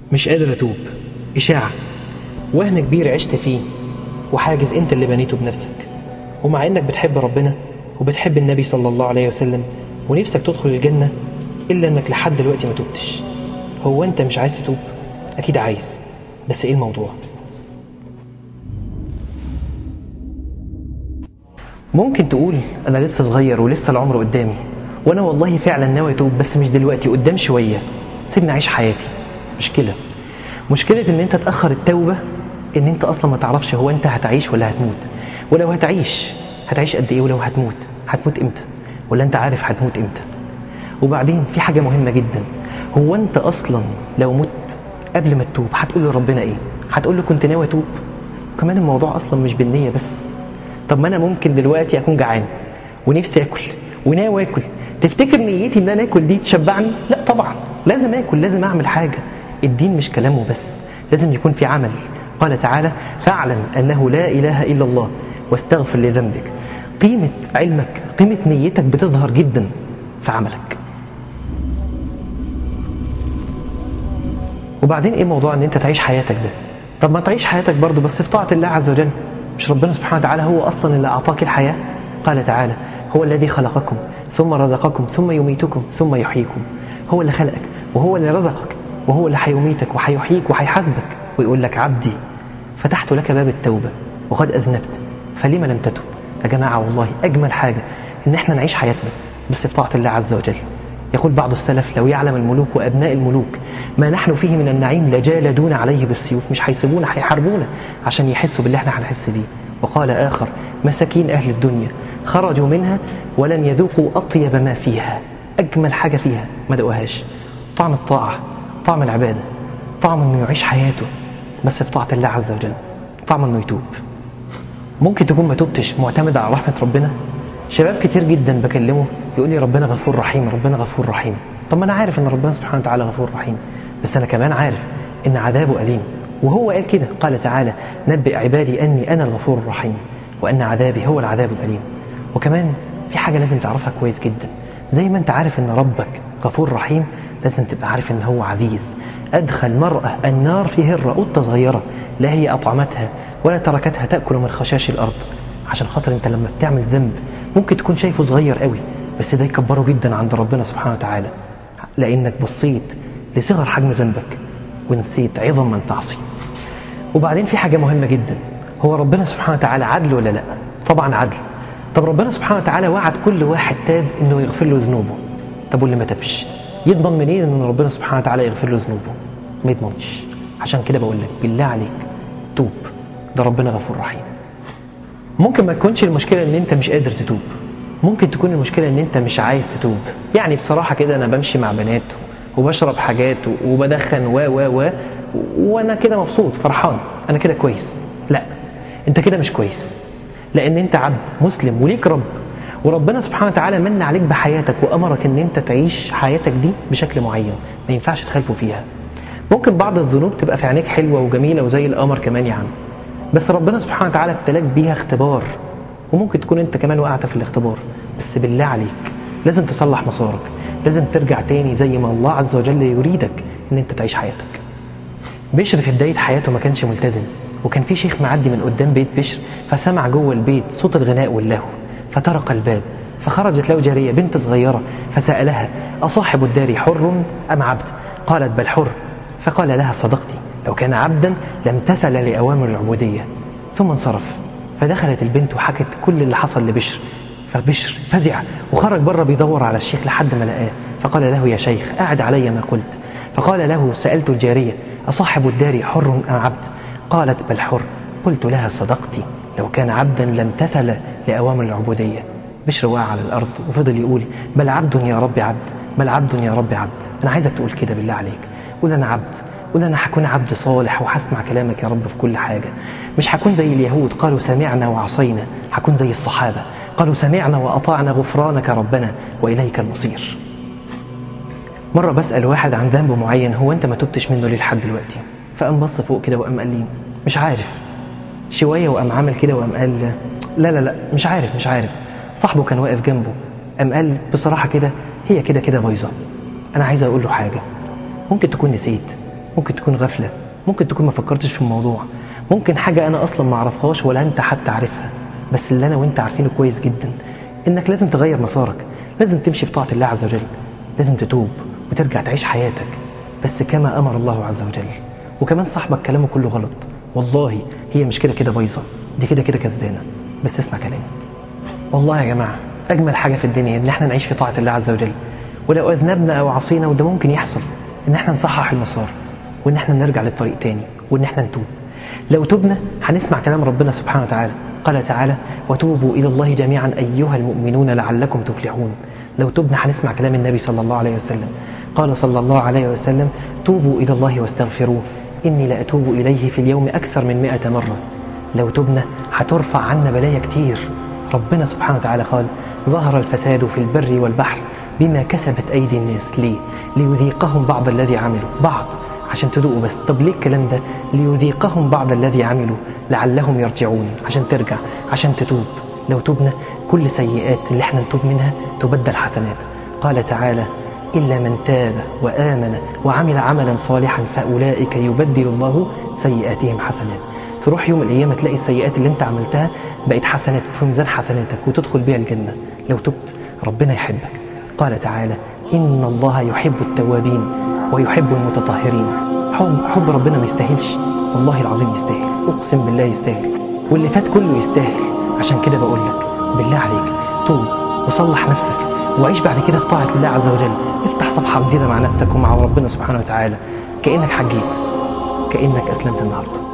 مش قادر أتوب إشاعة وهن كبير عشت فيه وحاجز أنت اللي بنيته بنفسك ومع إنك بتحب ربنا وبتحب النبي صلى الله عليه وسلم ونفسك تدخل الجنة إلا إنك لحد دلوقتي ما توبتش هو أنت مش عايز تتوب أكيد عايز بس إيه الموضوع ممكن تقول أنا لسه صغير ولسه العمر قدامي وأنا والله فعلا ناوي أتوب بس مش دلوقتي قدام شوية سيبني أعيش حياتي مشكلة مشكلة إن أنت تأخر التوبة إن أنت أصلا ما تعرفش هو أنت هتعيش ولا هتموت ولو هتعيش هتعيش قد إيه ولو هتموت هتموت إمتى ولا أنت عارف هتموت إمتى وبعدين في حاجة مهمة جدا هو أنت أصلا لو مت قبل ما تتوب هتقول لربنا إيه هتقول له كنت ناوي أتوب كمان الموضوع أصلا مش بالنية بس طب ما أنا ممكن دلوقتي أكون جعان ونفسي آكل وناوي آكل تفتكر نيتي إن أنا آكل دي تشبعني لا طبعا لازم آكل لازم أعمل حاجة الدين مش كلامه بس لازم يكون في عمل قال تعالى فاعلم أنه لا إله إلا الله واستغفر لذنبك قيمة علمك قيمة نيتك بتظهر جدا في عملك وبعدين ايه موضوع ان انت تعيش حياتك ده طب ما تعيش حياتك برضه بس في طاعة الله عز وجل مش ربنا سبحانه وتعالى هو اصلا اللي اعطاك الحياة قال تعالى هو الذي خلقكم ثم رزقكم ثم يميتكم ثم يحييكم هو اللي خلقك وهو اللي رزقك وهو اللي هيميتك وهيحييك وهيحاسبك ويقول لك عبدي فتحت لك باب التوبة وقد أذنبت فلما لم تتب يا جماعة والله أجمل حاجة إن إحنا نعيش حياتنا بس في طاعة الله عز وجل يقول بعض السلف لو يعلم الملوك وأبناء الملوك ما نحن فيه من النعيم لجالدون عليه بالسيوف مش هيسيبونا هيحاربونا عشان يحسوا باللي احنا هنحس بيه وقال آخر مساكين أهل الدنيا خرجوا منها ولم يذوقوا أطيب ما فيها أجمل حاجة فيها ما دقوهاش طعم الطاعة طعم العبادة طعم إنه يعيش حياته بس في طاعة الله عز وجل طعم إنه يتوب ممكن تكون ما توبتش معتمد على رحمة ربنا شباب كتير جدا بكلمه يقول لي ربنا غفور رحيم ربنا غفور رحيم طب ما انا عارف ان ربنا سبحانه وتعالى غفور رحيم بس انا كمان عارف ان عذابه اليم وهو قال كده قال تعالى نبئ عبادي اني انا الغفور الرحيم وان عذابي هو العذاب الاليم وكمان في حاجه لازم تعرفها كويس جدا زي ما انت عارف ان ربك غفور رحيم لازم تبقى عارف ان هو عزيز ادخل مرأة النار في هرة قطة صغيرة لا هي اطعمتها ولا تركتها تاكل من خشاش الارض عشان خاطر انت لما بتعمل ذنب ممكن تكون شايفه صغير قوي بس ده يكبره جدا عند ربنا سبحانه وتعالى لانك بصيت لصغر حجم ذنبك ونسيت عظم من تعصي وبعدين في حاجة مهمة جدا هو ربنا سبحانه وتعالى عدل ولا لا طبعا عدل طب ربنا سبحانه وتعالى وعد كل واحد تاب انه يغفر له ذنوبه طب واللي ما تابش يضمن منين ان ربنا سبحانه وتعالى يغفر له ذنوبه ما يضمنش عشان كده بقول لك بالله عليك توب ده ربنا غفور رحيم ممكن ما تكونش المشكلة ان انت مش قادر تتوب ممكن تكون المشكلة ان انت مش عايز تتوب يعني بصراحة كده انا بمشي مع بنات وبشرب حاجات وبدخن و و و وانا كده مبسوط فرحان انا كده كويس لا انت كده مش كويس لان انت عبد مسلم وليك رب وربنا سبحانه وتعالى من عليك بحياتك وامرك ان انت تعيش حياتك دي بشكل معين ما ينفعش تخالفه فيها ممكن بعض الذنوب تبقى في عينيك حلوة وجميلة وزي القمر كمان يا عم بس ربنا سبحانه وتعالى ابتلاك بيها اختبار وممكن تكون انت كمان وقعت في الاختبار بس بالله عليك لازم تصلح مسارك لازم ترجع تاني زي ما الله عز وجل يريدك ان انت تعيش حياتك بشر في بداية حياته ما كانش ملتزم وكان في شيخ معدي من قدام بيت بشر فسمع جوه البيت صوت الغناء واللهو فطرق الباب فخرجت له جارية بنت صغيرة فسألها أصاحب الدار حر أم عبد قالت بل حر فقال لها صدقتي لو كان عبدا لامتثل لأوامر العبودية ثم انصرف فدخلت البنت وحكت كل اللي حصل لبشر فبشر فزع وخرج بره بيدور على الشيخ لحد ما لقاه فقال له يا شيخ أعد علي ما قلت فقال له سألت الجارية أصاحب الدار حر أم عبد قالت بل حر قلت لها صدقتي لو كان عبدا لامتثل لأوامر العبودية بشر وقع على الأرض وفضل يقول بل عبد يا رب عبد بل عبد يا رب عبد أنا عايزك تقول كده بالله عليك قول أنا عبد قول أنا هكون عبد صالح وهسمع كلامك يا رب في كل حاجة مش هكون زي اليهود قالوا سمعنا وعصينا هكون زي الصحابة قالوا سمعنا وأطعنا غفرانك ربنا وإليك المصير مرة بسأل واحد عن ذنب معين هو أنت ما تبتش منه ليه لحد دلوقتي فقام بص فوق كده وقام قال لي مش عارف شوية وقام عامل كده وقام قال لا لا لا مش عارف مش عارف صاحبه كان واقف جنبه قام قال بصراحة كده هي كده كده بايظة أنا عايز أقول له حاجة ممكن تكون نسيت ممكن تكون غفلة ممكن تكون ما فكرتش في الموضوع ممكن حاجة أنا أصلا ما أعرفهاش ولا أنت حتى عارفها بس اللي أنا وأنت عارفينه كويس جدا إنك لازم تغير مسارك لازم تمشي في طاعة الله عز وجل لازم تتوب وترجع تعيش حياتك بس كما أمر الله عز وجل وكمان صاحبك كلامه كله غلط والله هي مش كده كده بايظة دي كده كده كسبانة بس اسمع كلامي والله يا جماعة أجمل حاجة في الدنيا إن احنا نعيش في طاعة الله عز وجل ولو أذنبنا أو عصينا وده ممكن يحصل إن احنا نصحح المسار وإن احنا نرجع للطريق تاني وإن احنا نتوب لو تبنا هنسمع كلام ربنا سبحانه وتعالى قال تعالى وتوبوا إلى الله جميعا أيها المؤمنون لعلكم تفلحون لو تبنا هنسمع كلام النبي صلى الله عليه وسلم قال صلى الله عليه وسلم توبوا إلى الله واستغفروه إني لأتوب إليه في اليوم أكثر من مئة مرة لو تبنا هترفع عنا بلايا كتير ربنا سبحانه وتعالى قال ظهر الفساد في البر والبحر بما كسبت أيدي الناس ليه؟ ليذيقهم بعض الذي عملوا بعض عشان تدوقوا بس طب ليه الكلام ده ليذيقهم بعض الذي عملوا لعلهم يرجعون عشان ترجع عشان تتوب لو تبنا كل سيئات اللي احنا نتوب منها تبدل حسنات قال تعالى إلا من تاب وآمن وعمل عملا صالحا فأولئك يبدل الله سيئاتهم حسنات تروح يوم القيامة تلاقي السيئات اللي انت عملتها بقت حسنات في ميزان حسناتك وتدخل بيها الجنة لو تبت ربنا يحبك قال تعالى إن الله يحب التوابين ويحب المتطهرين حب, حب ربنا ما يستاهلش والله العظيم يستاهل أقسم بالله يستاهل واللي فات كله يستاهل عشان كده بقول لك بالله عليك توب وصلح نفسك وعيش بعد كده في طاعة الله عز وجل افتح صفحة جديدة مع نفسك ومع ربنا سبحانه وتعالى كأنك حجيت كأنك أسلمت النهارده